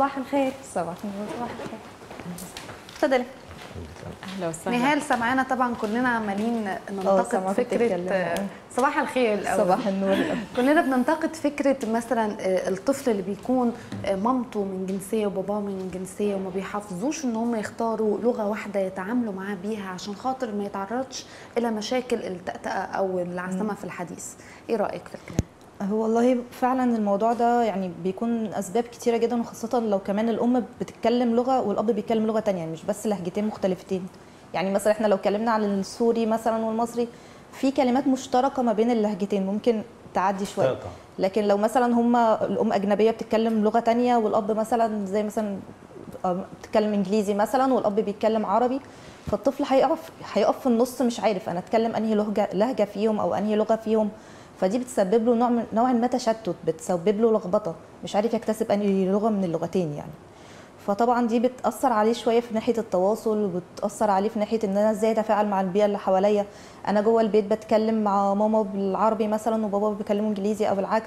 صباح الخير صباح النور صباح الخير اتفضلي اهلا وسهلا نهال سمعانا طبعا كلنا عمالين ننتقد سمعت فكره بتتكلم، آه. صباح الخير الاول صباح النور الأول. كلنا بننتقد فكره مثلا آه، الطفل اللي بيكون آه، مامته من جنسيه وباباه من جنسيه وما بيحافظوش ان هم يختاروا لغه واحده يتعاملوا معاه بيها عشان خاطر ما يتعرضش الى مشاكل التأتأة او العثمه في الحديث ايه رايك في الكلام هو والله فعلا الموضوع ده يعني بيكون اسباب كتيره جدا وخاصه لو كمان الام بتتكلم لغه والاب بيتكلم لغه تانية يعني مش بس لهجتين مختلفتين يعني مثلا احنا لو اتكلمنا عن السوري مثلا والمصري في كلمات مشتركه ما بين اللهجتين ممكن تعدي شويه تقطع. لكن لو مثلا هما الام اجنبيه بتتكلم لغه تانية والاب مثلا زي مثلا آه، بتتكلم انجليزي مثلا والاب بيتكلم عربي فالطفل هيقف هيقف في النص مش عارف انا اتكلم انهي لهجه لهجه فيهم او انهي لغه فيهم فدي بتسبب له نوع من نوع ما تشتت بتسبب له لخبطه مش عارف يكتسب انهي لغه من اللغتين يعني فطبعا دي بتاثر عليه شويه في ناحيه التواصل وبتاثر عليه في ناحيه ان انا ازاي اتفاعل مع البيئه اللي حواليا انا جوه البيت بتكلم مع ماما بالعربي مثلا وبابا بيكلموا انجليزي او العكس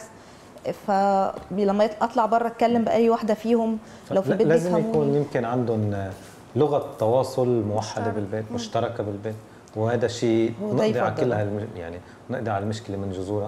فلما اطلع بره اتكلم باي واحده فيهم لو في البيت لازم بيفهموني. يكون يمكن عندهم لغه تواصل موحده مشترك. بالبيت مشتركه بالبيت وهذا شيء هو ده نقضي على يفضل. كل هالم... يعني نقضي على المشكله من جذورها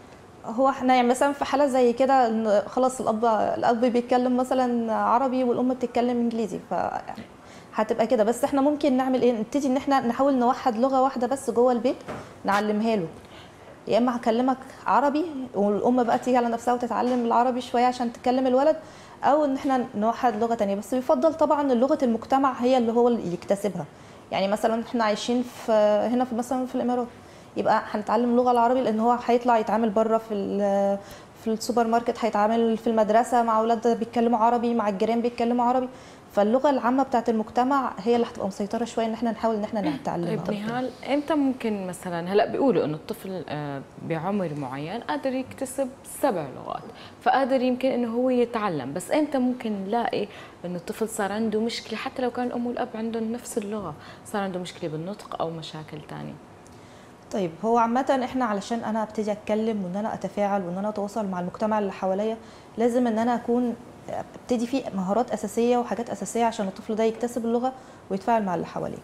هو احنا يعني مثلا في حاله زي كده إن خلاص الاب الاب بيتكلم مثلا عربي والام بتتكلم انجليزي ف هتبقى كده بس احنا ممكن نعمل ايه نبتدي ان احنا نحاول نوحد لغه واحده بس جوه البيت نعلمها له يا اما هكلمك عربي والام بقى تيجي على نفسها وتتعلم العربي شويه عشان تكلم الولد او ان احنا نوحد لغه تانية بس يفضل طبعا لغه المجتمع هي اللي هو اللي يكتسبها يعني مثلا احنا عايشين في هنا في مثلا في الامارات يبقى هنتعلم اللغه العربي لان هو هيطلع يتعامل بره في ال- في السوبر ماركت هيتعامل في المدرسه مع اولاد بيتكلموا عربي مع الجيران بيتكلموا عربي فاللغه العامه بتاعت المجتمع هي اللي هتبقى مسيطره شويه ان احنا نحاول ان احنا نتعلمها طيب نهال امتى ممكن مثلا هلا بيقولوا انه الطفل آه، بعمر معين قادر يكتسب سبع لغات فقادر يمكن انه هو يتعلم بس امتى ممكن نلاقي انه الطفل صار عنده مشكله حتى لو كان الام والاب عندهم نفس اللغه صار عنده مشكله بالنطق او مشاكل ثانيه طيب هو عامة احنا علشان انا ابتدي اتكلم وان انا اتفاعل وان انا اتواصل مع المجتمع اللي حواليا لازم ان انا اكون ابتدي فيه مهارات اساسية وحاجات اساسية عشان الطفل ده يكتسب اللغة ويتفاعل مع اللي حواليه.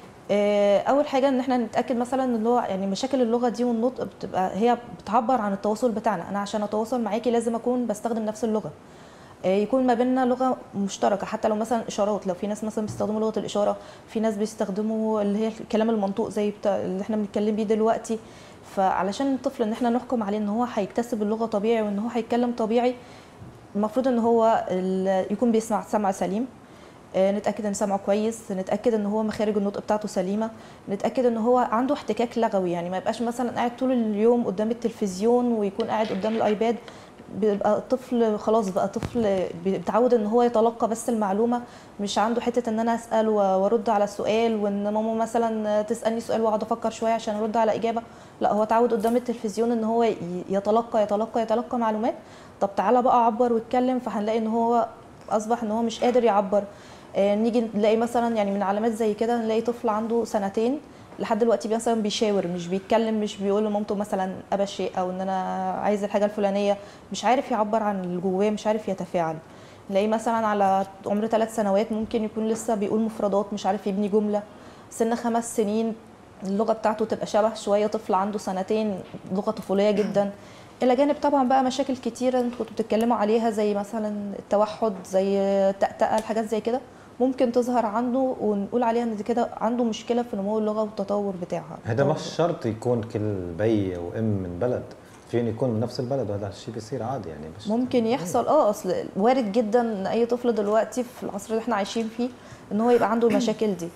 آه، اول حاجة ان احنا نتاكد مثلا ان اللغة يعني مشاكل اللغة دي والنطق بتبقى هي بتعبر عن التواصل بتاعنا، انا عشان اتواصل معاكي لازم اكون بستخدم نفس اللغة. آه، يكون ما بيننا لغه مشتركه حتى لو مثلا اشارات لو في ناس مثلا بيستخدموا لغه الاشاره في ناس بيستخدموا اللي هي الكلام المنطوق زي بتاع اللي احنا بنتكلم بيه دلوقتي فعلشان الطفل ان احنا نحكم عليه ان هو هيكتسب اللغه طبيعي وان هو هيتكلم طبيعي المفروض ان هو ال- يكون بيسمع سمع سليم آه، نتاكد ان سمعه كويس نتاكد ان هو مخارج النطق بتاعته سليمه نتاكد ان هو عنده احتكاك لغوي يعني ما يبقاش مثلا قاعد طول اليوم قدام التلفزيون ويكون قاعد قدام الايباد بيبقى الطفل خلاص بقى طفل بيتعود ان هو يتلقى بس المعلومه مش عنده حته ان انا اسال و- وارد على السؤال وان ماما مثلا تسالني سؤال واقعد افكر شويه عشان ارد على اجابه لا هو اتعود قدام التلفزيون ان هو ي- يتلقى يتلقى يتلقى معلومات طب تعالى بقى عبر واتكلم فهنلاقي ان هو اصبح ان هو مش قادر يعبر آه، نيجي نلاقي مثلا يعني من علامات زي كده نلاقي طفل عنده سنتين لحد دلوقتي مثلا بيشاور مش بيتكلم مش بيقول لمامته مثلا ابى شيء او ان انا عايز الحاجه الفلانيه مش عارف يعبر عن اللي جواه مش عارف يتفاعل نلاقيه مثلا على عمر ثلاث سنوات ممكن يكون لسه بيقول مفردات مش عارف يبني جمله سن خمس سنين اللغه بتاعته تبقى شبه شويه طفل عنده سنتين لغه طفوليه جدا الى جانب طبعا بقى مشاكل كتيره انتوا كنتوا بتتكلموا عليها زي مثلا التوحد زي التأتأة الحاجات زي كده ممكن تظهر عنده ونقول عليها ان دي كده عنده مشكله في نمو اللغه والتطور بتاعها هذا مش شرط يكون كل بي وام من بلد فين يكون من نفس البلد وهذا الشيء بيصير عادي يعني مش ممكن يحصل اه اصل وارد جدا ان اي طفل دلوقتي في العصر اللي احنا عايشين فيه ان هو يبقى عنده المشاكل دي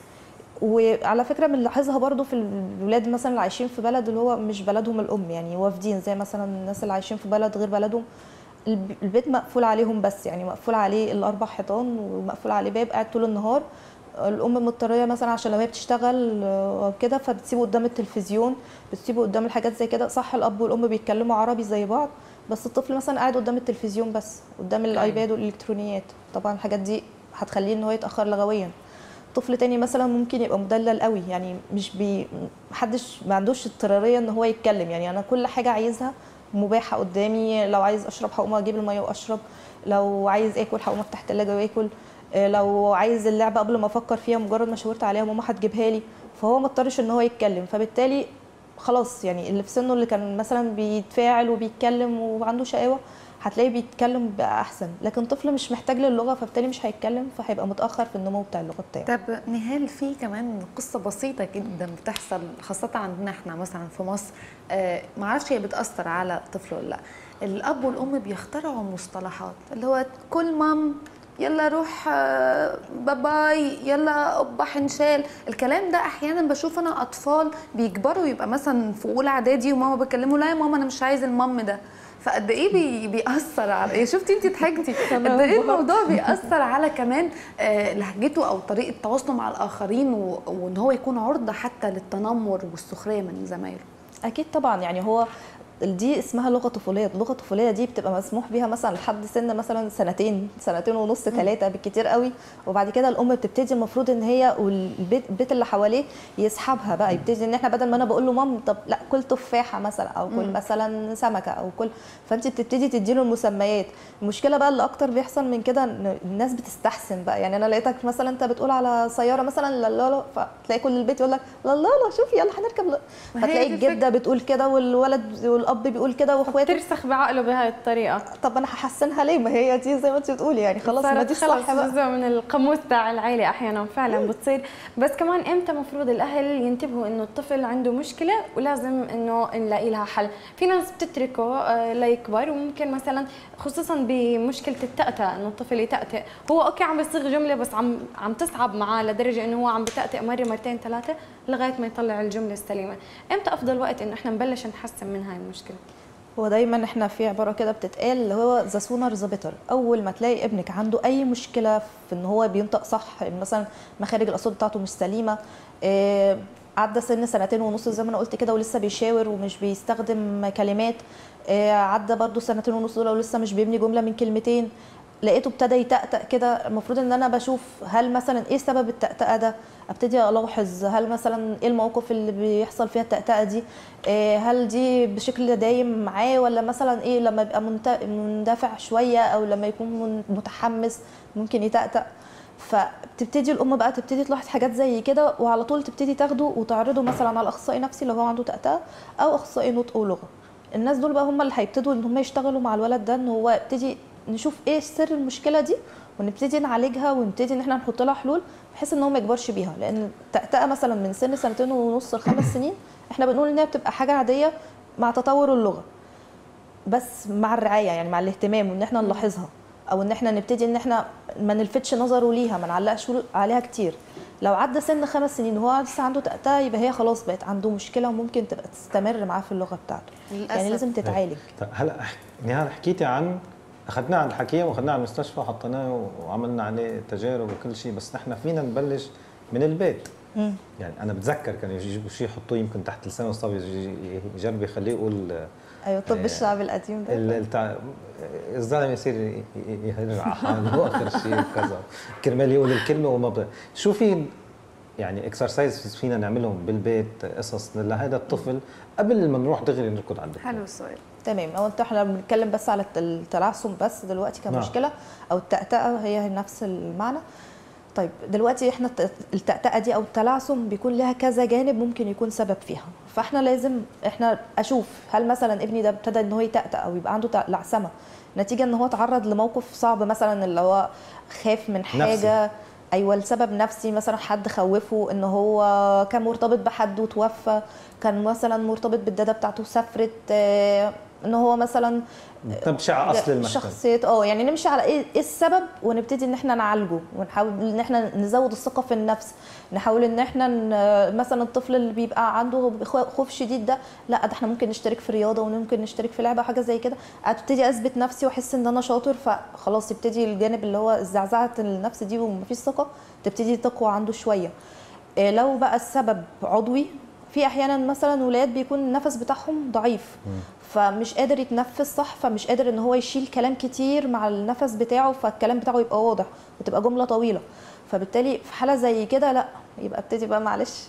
وعلى فكره بنلاحظها برضو في الولاد مثلا اللي عايشين في بلد اللي هو مش بلدهم الام يعني وافدين زي مثلا الناس اللي عايشين في بلد غير بلدهم الب- البيت مقفول عليهم بس يعني مقفول عليه الاربع حيطان ومقفول عليه باب قاعد طول النهار الام مضطريه مثلا عشان لو هي بتشتغل آه، كده فبتسيبه قدام التلفزيون بتسيبه قدام الحاجات زي كده صح الاب والام بيتكلموا عربي زي بعض بس الطفل مثلا قاعد قدام التلفزيون بس قدام الايباد والالكترونيات طبعا الحاجات دي هتخليه ان هو يتاخر لغويا طفل تاني مثلا ممكن يبقى مدلل قوي يعني مش بي محدش ما عندوش اضطراريه ان هو يتكلم يعني انا كل حاجه عايزها مباحه قدامي لو عايز اشرب هقوم اجيب الميه واشرب لو عايز اكل هقوم افتح الثلاجه واكل آه، لو عايز اللعبه قبل ما افكر فيها مجرد ما شاورت عليها ماما هتجيبها لي فهو ما اضطرش ان هو يتكلم فبالتالي خلاص يعني اللي في سنه اللي كان مثلا بيتفاعل وبيتكلم وعنده شقاوه هتلاقيه بيتكلم بقى احسن لكن طفل مش محتاج للغه فبالتالي مش هيتكلم فهيبقى متاخر في النمو بتاع اللغه بتاعه طب نهال في كمان قصة بسيطة جدا بتحصل خاصة عندنا احنا مثلا في مصر آه معرفش هي بتأثر على الطفل ولا لا الأب والأم بيخترعوا مصطلحات اللي هو كل مام يلا روح آه، باي يلا أبا حنشال الكلام ده احيانا بشوف انا اطفال بيكبروا يبقى مثلا في اولى اعدادي وماما بتكلمه لا يا ماما انا مش عايز المام ده فقد ايه بي بيأثر على إيه شفتي انت ضحكتي قد ايه الموضوع بيأثر على كمان آه، لهجته او طريقه تواصله مع الاخرين و- وان هو يكون عرضه حتى للتنمر والسخريه من زمايله اكيد طبعا يعني هو دي اسمها لغه طفوليه اللغه الطفوليه دي بتبقى مسموح بيها مثلا لحد سن مثلا سنتين سنتين ونص ثلاثه بالكتير قوي وبعد كده الام بتبتدي المفروض ان هي والبيت البيت اللي حواليه يسحبها بقى يبتدي ان احنا بدل ما انا بقول له مام طب لا كل تفاحه مثلا او كل مثلا سمكه او كل فانت بتبتدي تديله المسميات المشكله بقى اللي اكتر بيحصل من كده ان الناس بتستحسن بقى يعني انا لقيتك مثلا انت بتقول على سياره مثلا لا لا لا فتلاقي كل البيت يقول لك لا لا لا شوفي يلا هنركب لا. ما هي فتلاقي دي الفكرة. الجده بتقول كده والولد والاب بيقول كده واخواته ترسخ بعقله بهاي الطريقه طب انا هحسنها ليه ما هي دي زي ما انت بتقولي يعني خلاص ما صارت دي خلص الصح بقى جزء من القاموس تاع العائله احيانا فعلا بتصير بس كمان امتى مفروض الاهل ينتبهوا انه الطفل عنده مشكله ولازم انه نلاقي لها حل في ناس بتتركه آه، ليكبر وممكن مثلا خصوصا بمشكله التأتأة انه الطفل يتأتأ هو اوكي عم بيصيغ جمله بس عم عم تصعب معاه لدرجه انه هو عم بتأتأ مره مرتين ثلاثه لغايه ما يطلع الجمله السليمه امتى افضل وقت انه احنا نبلش نحسن من هاي المشكله هو دايما احنا في عباره كده بتتقال اللي هو ذا سونر ذا بيتر اول ما تلاقي ابنك عنده اي مشكله في ان هو بينطق صح مثلا مخارج الاصوات بتاعته مش سليمه إيه عدى سن سنتين ونص زي ما انا قلت كده ولسه بيشاور ومش بيستخدم كلمات إيه عدى برضو سنتين ونص دول ولسه مش بيبني جمله من كلمتين لقيته ابتدى يتأتأ كده المفروض ان انا بشوف هل مثلا ايه سبب التأتأة ده ابتدي الاحظ هل مثلا ايه المواقف اللي بيحصل فيها التأتأة دي إيه هل دي بشكل دايم معاه ولا مثلا ايه لما يبقى منت- مندفع شويه او لما يكون من- متحمس ممكن يتأتأ فبتبتدي الام بقى تبتدي تلاحظ حاجات زي كده وعلى طول تبتدي تاخده وتعرضه مثلا على اخصائي نفسي لو هو عنده تأتأة او اخصائي نطق ولغه الناس دول بقى هم اللي هيبتدوا ان هم يشتغلوا مع الولد ده ان هو يبتدي نشوف ايه سر المشكله دي ونبتدي نعالجها ونبتدي ان احنا نحط لها حلول بحيث ان هو ما يكبرش بيها لان التأتأة مثلا من سن سنتين ونص لخمس سنين احنا بنقول ان هي بتبقى حاجه عاديه مع تطور اللغه بس مع الرعايه يعني مع الاهتمام وان احنا نلاحظها او ان احنا نبتدي ان احنا ما نلفتش نظره ليها ما نعلقش عليها كتير لو عدى سن خمس سنين وهو لسه عنده تأتأة يبقى هي خلاص بقت عنده مشكله وممكن تبقى تستمر معاه في اللغه بتاعته للأسف. يعني لازم تتعالج طيب هلا أح- نهال حكيتي عن اخذناه عند الحكيم واخذناه على المستشفى وحطيناه وعملنا عليه تجارب وكل شيء بس نحن فينا نبلش من البيت مم. يعني انا بتذكر كانوا يجيبوا شيء يحطوه يمكن تحت لسانه الصبي يجي- يجرب يخليه يقول ايوه طب إيه. الشعب القديم ده ال- التع... الزلمه يصير ي- ي- يهرع على حاله اخر شيء كذا كرمال يقول الكلمه وما ب... شو في يعني اكسرسايز فينا نعملهم بالبيت قصص لهذا الطفل قبل ما نروح دغري نركض على الدكتور حلو السؤال تمام لو انت احنا بنتكلم بس على الت- التلعثم بس دلوقتي كمشكله او التأتأة هي نفس المعنى طيب دلوقتي احنا الت- التأتأة دي او التلعثم بيكون لها كذا جانب ممكن يكون سبب فيها فاحنا لازم احنا اشوف هل مثلا ابني ده ابتدى ان هو يتأتأ او يبقى عنده تع- لعثمه نتيجه ان هو اتعرض لموقف صعب مثلا اللي هو خاف من حاجه ايوه لسبب نفسي مثلا حد خوفه ان هو كان مرتبط بحد وتوفى كان مثلا مرتبط بالداده بتاعته سافرت آه، ان هو مثلا نمشي على اصل المشكله شخصيه اه يعني نمشي على ايه إيه السبب ونبتدي ان احنا نعالجه ونحاول ان احنا نزود الثقه في النفس نحاول ان احنا ن- مثلا الطفل اللي بيبقى عنده خو- خوف شديد ده لا ده احنا ممكن نشترك في رياضه وممكن نشترك في لعبه حاجه زي كده ابتدي اثبت نفسي واحس ان انا شاطر فخلاص يبتدي الجانب اللي هو زعزعه النفس دي ومفيش ثقه تبتدي تقوى عنده شويه إيه لو بقى السبب عضوي في احيانا مثلا ولاد بيكون النفس بتاعهم ضعيف فمش قادر يتنفس صح فمش قادر ان هو يشيل كلام كتير مع النفس بتاعه فالكلام بتاعه يبقى واضح وتبقى جمله طويله فبالتالي في حاله زي كده لا يبقى ابتدي بقى معلش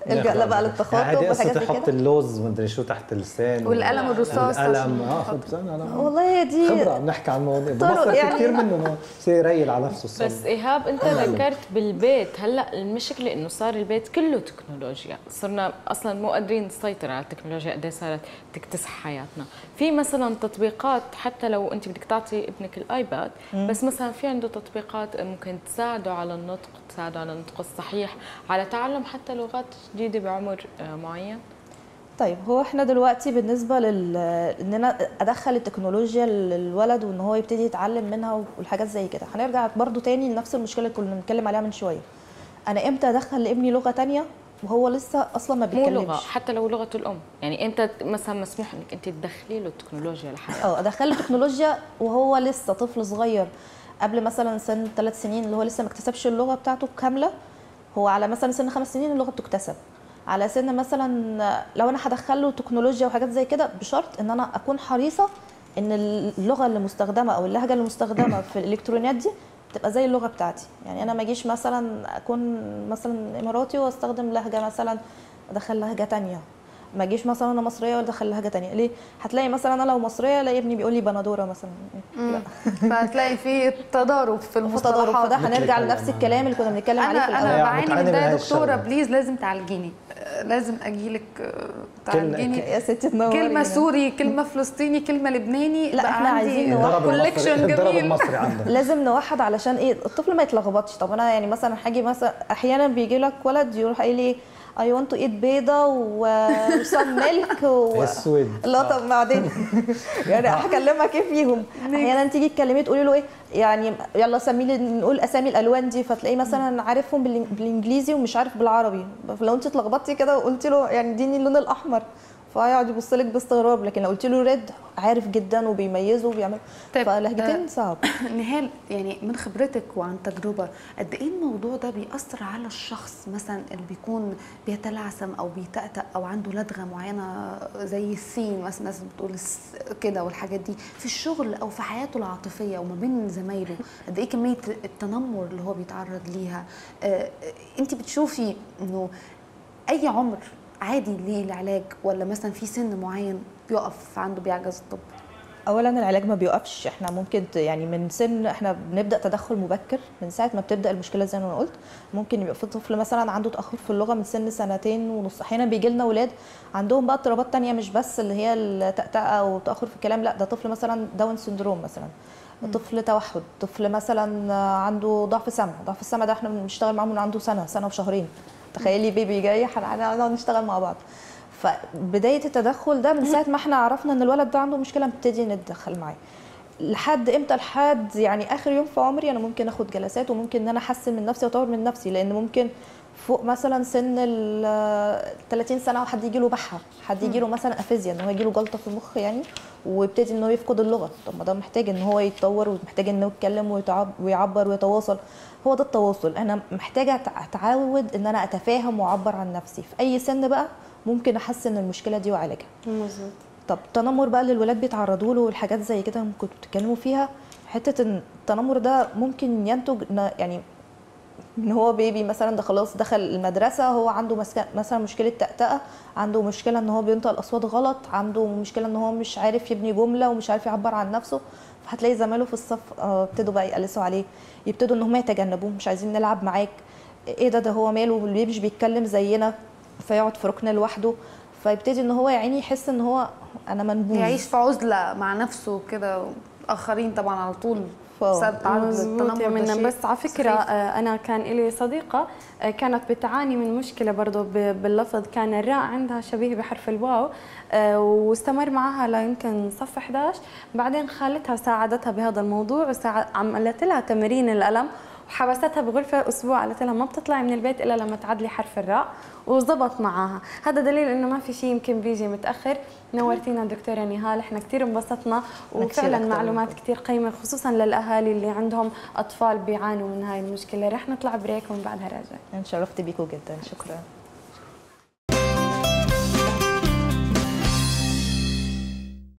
الجا لا بقى للتخاطب هذه وحاجات قصه زي تحط كده اللوز مدري شو تحت اللسان والقلم الرصاص القلم عشان اه يحط. خد انا أنا- والله هي دي خبره بنحكي عن المواضيع طرق بمصر في يعني. كثير منه بصير يريل على نفسه الصبر بس ايهاب انت ذكرت بالبيت هلا المشكله انه صار البيت كله تكنولوجيا صرنا اصلا مو قادرين نسيطر على التكنولوجيا قد إيه صارت تكتسح حياتنا في مثلا تطبيقات حتى لو انت بدك تعطي ابنك الايباد بس مثلا في عنده تطبيقات ممكن تساعده على النطق تساعده على النطق الصحيح على تعلم حتى لغات جديده بعمر آه، معين طيب هو احنا دلوقتي بالنسبه لل ان انا ادخل التكنولوجيا للولد وان هو يبتدي يتعلم منها والحاجات زي كده هنرجع برضو تاني لنفس المشكله اللي كنا بنتكلم عليها من شويه انا امتى ادخل لابني لغه تانية وهو لسه اصلا ما مو بيتكلمش لغه حتى لو لغه الام يعني امتى مثلا مسموح انك انت تدخلي له التكنولوجيا لحياته اه ادخل له تكنولوجيا وهو لسه طفل صغير قبل مثلا سن ثلاث سنين اللي هو لسه ما اكتسبش اللغه بتاعته كامله هو على مثلا سن خمس سنين اللغه بتكتسب على سن مثلا لو انا هدخل له تكنولوجيا وحاجات زي كده بشرط ان انا اكون حريصه ان اللغه اللي مستخدمه او اللهجه اللي مستخدمه في الالكترونيات دي تبقى زي اللغه بتاعتي يعني انا ما اجيش مثلا اكون مثلا اماراتي واستخدم لهجه مثلا ادخل لهجه تانية ما اجيش مثلا انا مصريه وادخل لهجه تانية ليه هتلاقي مثلا انا لو مصريه الاقي ابني بيقول لي بندوره مثلا لا فهتلاقي في تضارب في تضارب المصطلحات فده هنرجع مثل لنفس الكلام. الكلام اللي كنا بنتكلم عليه في انا الاول انا يعني بعاني بتعاني من ده من يا هاي دكتوره الشغلة. بليز لازم تعالجيني آه، لازم اجي لك تعالجيني يا ستي تنوري كلمه سوري كلمه فلسطيني كلمه لبناني لا، بقى إحنا عندي عايزين الضرب كولكشن المصري الضرب جميل المصري عندك لازم نوحد علشان ايه الطفل ما يتلخبطش طب انا يعني مثلا هاجي مثلا احيانا بيجي لك ولد يروح قايل لي اي ونت تو ايت بيضه وسم ميلك و اسود لا طب بعدين يعني هكلمك ايه فيهم احيانا تيجي تكلميه تقولي له ايه يعني يلا سمي لي نقول اسامي الالوان دي فتلاقيه مثلا عارفهم بالإن- بالانجليزي ومش عارف بالعربي فلو انت اتلخبطتي كده وقلت له يعني اديني اللون الاحمر فهيقعد يبص لك باستغراب لكن لو قلت له ريد عارف جدا وبيميزه وبيعمل طيب، فلهجتين آه، صعب نهال يعني من خبرتك وعن تجربه قد ايه الموضوع ده بيأثر على الشخص مثلا اللي بيكون بيتلعثم او بيتأتأ او عنده لدغه معينه زي السين مثلا الناس بتقول الس- كده والحاجات دي في الشغل او في حياته العاطفيه وما بين زمايله قد ايه كميه التنمر اللي هو بيتعرض ليها آه، انت بتشوفي انه اي عمر عادي ليه العلاج ولا مثلا في سن معين بيقف عنده بيعجز الطب اولا العلاج ما بيوقفش احنا ممكن ت- يعني من سن احنا بنبدا تدخل مبكر من ساعه ما بتبدا المشكله زي ما انا قلت ممكن يبقى في طفل مثلا عنده تاخر في اللغه من سن سنتين ونص احيانا بيجي لنا اولاد عندهم بقى اضطرابات تانية مش بس اللي هي التأتأة وتاخر في الكلام لا ده طفل مثلا داون سندروم مثلا طفل توحد طفل مثلا عنده ضعف سمع ضعف السمع ده احنا بنشتغل معاه من عنده سنه سنه وشهرين تخيلي بيبي جاي هنقعد نشتغل مع بعض فبدايه التدخل ده من ساعه ما احنا عرفنا ان الولد ده عنده مشكله نبتدي نتدخل معاه لحد امتى لحد يعني اخر يوم في عمري انا ممكن اخد جلسات وممكن ان انا احسن من نفسي واطور من نفسي لان ممكن فوق مثلا سن ال 30 سنه وحد يجي له بحه حد يجي له مثلا افيزيا ان هو يجي له جلطه في المخ يعني ويبتدي ان هو يفقد اللغه طب ما ده محتاج ان هو يتطور ومحتاج انه يتكلم ويتعب ويعبر ويتواصل هو ده التواصل انا محتاجه أتع- اتعود ان انا اتفاهم واعبر عن نفسي في اي سن بقى ممكن احسن المشكله دي واعالجها مظبوط طب التنمر بقى اللي الولاد بيتعرضوا له والحاجات زي كده كنتوا بتتكلموا فيها حته ان التنمر ده ممكن ينتج إن- يعني ان هو بيبي مثلا ده خلاص دخل المدرسه هو عنده مسك- مثلا مشكله تأتأة عنده مشكله ان هو بينطق الاصوات غلط عنده مشكله ان هو مش عارف يبني جمله ومش عارف يعبر عن نفسه فهتلاقي زمايله في الصف آه، ابتدوا بقى يقلسوا عليه يبتدوا ان هم يتجنبوه مش عايزين نلعب معاك ايه ده ده هو ماله البيبي مش بيتكلم زينا فيقعد في ركن لوحده فيبتدي ان هو يا عيني يحس ان هو انا منبوذ يعيش في عزله مع نفسه كده اخرين طبعا على طول ف- بسبب تعرض مظبوط يا للتنمر ده منى شيء بس على فكرة سخيف. آه، أنا كان لي صديقة آه، كانت بتعاني من مشكلة برضو ب- باللفظ كان الراء عندها شبيه بحرف الواو آه، واستمر معها ليمكن صف 11 بعدين خالتها ساعدتها بهذا الموضوع وعملت لها تمرين الألم وحبستها بغرفة أسبوع قالت لها ما بتطلعي من البيت إلا لما تعدلي حرف الراء وزبط معاها هذا دليل إنه ما في شيء يمكن بيجي متأخر نورتينا دكتورة نهال إحنا كثير انبسطنا وفعلا أكتر معلومات منكم. كثير قيمة خصوصا للأهالي اللي عندهم أطفال بيعانوا من هاي المشكلة رح نطلع بريك ومن بعدها راجع انا شرفت بيكم جدا شكرا